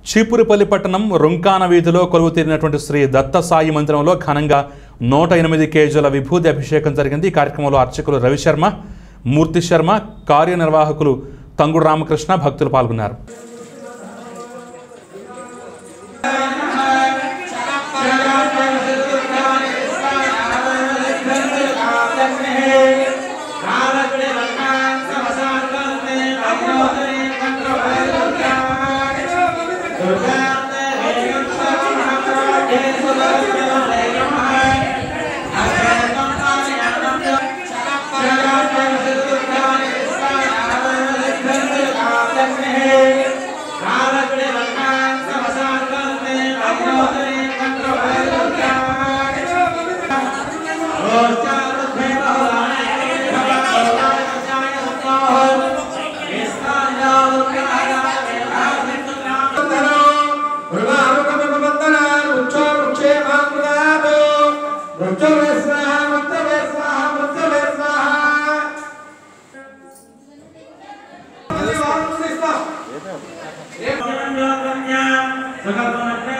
చీపురుపల్లి పట్టణం రుంకాన వీధిలో కొలువు తీరినటువంటి శ్రీ దత్త సాయి మందిరంలో ఘనంగా నూట ఎనిమిది కేజీల విభూతి అభిషేకం జరిగింది ఈ కార్యక్రమంలో అర్చకులు రవిశర్మ మూర్తి శర్మ కార్యనిర్వాహకులు తంగుడు రామకృష్ణ భక్తులు పాల్గొన్నారు సకల్పనగ్న